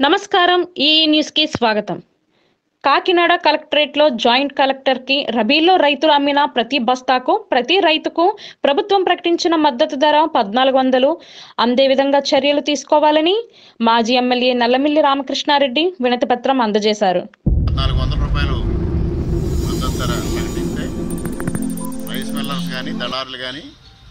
నమస్కారం ఈ న్యూస్ కి స్వాగతం కాకినాడ కలెక్టరేట్ లో జాయింట్ కలెక్టర్ కి రబీలో రైతులు అమ్మిన ప్రతి బస్తాకు ప్రతి రైతుకు ప్రభుత్వం ప్రకటించిన మద్దతు ధర పద్నాలుగు వందలు అందే విధంగా చర్యలు తీసుకోవాలని మాజీ ఎమ్మెల్యే నల్లమిల్లి రామకృష్ణారెడ్డి వినతి పత్రం అందజేశారు పద్నాలుగు వందల రూపాయలు మద్దతు ధర ప్రకటిస్తే రైస్ మిల్లర్స్ కానీ దళారులు కానీ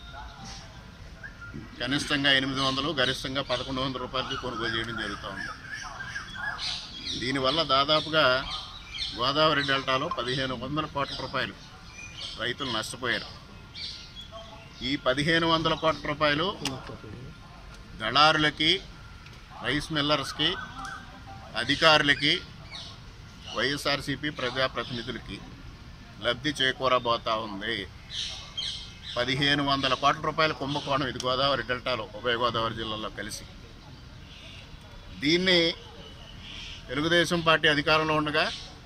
కనిష్టంగా ఎనిమిది వందలు గరిష్టంగా పదకొండు వందల రూపాయలకి కొనుగోలు చేయడం జరుగుతూ ఉంది దీనివల్ల దాదాపుగా గోదావరి డెల్టాలో పదిహేను వందల కోట్ల రూపాయలు రైతులు నష్టపోయారు ఈ పదిహేను వందల కోట్ల రూపాయలు దళారులకి రైస్ మిల్లర్స్కి అధికారులకి వైఎస్ఆర్సీపీ ప్రజాప్రతినిధులకి లబ్ధి చేకూరబోతా ఉంది పదిహేను వందల కోట్ల రూపాయల కుంభకోణం ఇది గోదావరి డెల్టాలో ఉభయ గోదావరి జిల్లాలో కలిసి దీన్ని తెలుగుదేశం పార్టీ అధికారంలో ఉండగా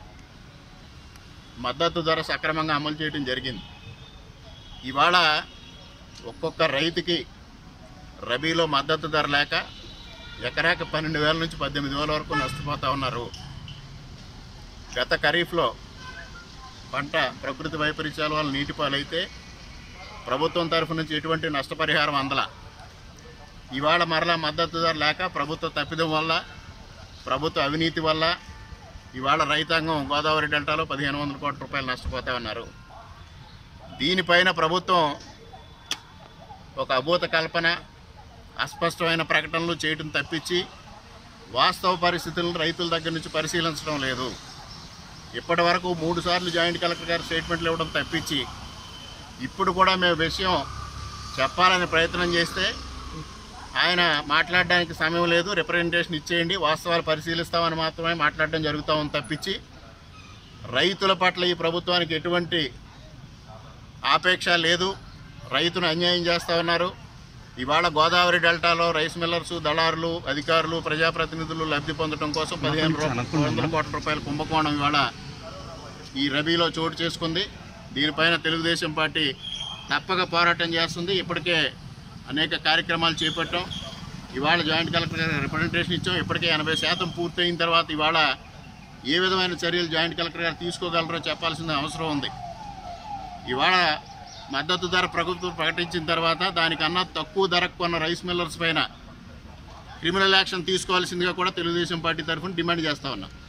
మద్దతు ధర సక్రమంగా అమలు చేయడం జరిగింది ఇవాళ ఒక్కొక్క రైతుకి రబీలో మద్దతు ధర లేక ఎకరాకి పన్నెండు వేల నుంచి పద్దెనిమిది వేల వరకు నష్టపోతూ ఉన్నారు గత ఖరీఫ్లో పంట ప్రకృతి వైపరీత్యాల వల్ల నీటి పాలైతే ప్రభుత్వం తరఫు నుంచి ఎటువంటి నష్టపరిహారం అందల ఇవాళ మరలా మద్దతు ధర లేక ప్రభుత్వ తప్పిదం వల్ల ప్రభుత్వ అవినీతి వల్ల ఇవాళ రైతాంగం గోదావరి డెల్టాలో పదిహేను వందల కోట్ల రూపాయలు నష్టపోతా ఉన్నారు దీనిపైన ప్రభుత్వం ఒక అభూత కల్పన అస్పష్టమైన ప్రకటనలు చేయడం తప్పించి వాస్తవ పరిస్థితులను రైతుల దగ్గర నుంచి పరిశీలించడం లేదు ఇప్పటి వరకు మూడు సార్లు జాయింట్ కలెక్టర్ గారు స్టేట్మెంట్లు ఇవ్వడం తప్పించి ఇప్పుడు కూడా మేము విషయం చెప్పాలని ప్రయత్నం చేస్తే ఆయన మాట్లాడడానికి సమయం లేదు రిప్రజెంటేషన్ ఇచ్చేయండి వాస్తవాలు పరిశీలిస్తామని మాత్రమే మాట్లాడడం జరుగుతూ ఉంది తప్పించి రైతుల పట్ల ఈ ప్రభుత్వానికి ఎటువంటి ఆపేక్ష లేదు రైతును అన్యాయం చేస్తూ ఉన్నారు ఇవాళ గోదావరి డెల్టాలో రైస్ మిల్లర్స్ దళారులు అధికారులు ప్రజాప్రతినిధులు లబ్ధి పొందడం కోసం పదిహేను రూ- వందల కోట్ల రూపాయల కుంభకోణం ఇవాళ ఈ రబీలో చోటు చేసుకుంది దీనిపైన తెలుగుదేశం పార్టీ తప్పక పోరాటం చేస్తుంది ఇప్పటికే అనేక కార్యక్రమాలు చేపట్టాం ఇవాళ జాయింట్ కలెక్టర్ గారికి రిప్రజెంటేషన్ ఇచ్చాం ఇప్పటికే ఎనభై శాతం పూర్తయిన తర్వాత ఇవాళ ఏ విధమైన చర్యలు జాయింట్ కలెక్టర్ గారు తీసుకోగలరో చెప్పాల్సిన అవసరం ఉంది ఇవాళ మద్దతు ధర ప్రభుత్వం ప్రకటించిన తర్వాత దానికన్నా తక్కువ ధరకు కొన్న రైస్ మిల్లర్స్ పైన క్రిమినల్ యాక్షన్ తీసుకోవాల్సిందిగా కూడా తెలుగుదేశం పార్టీ తరఫున డిమాండ్ చేస్తా ఉన్నాం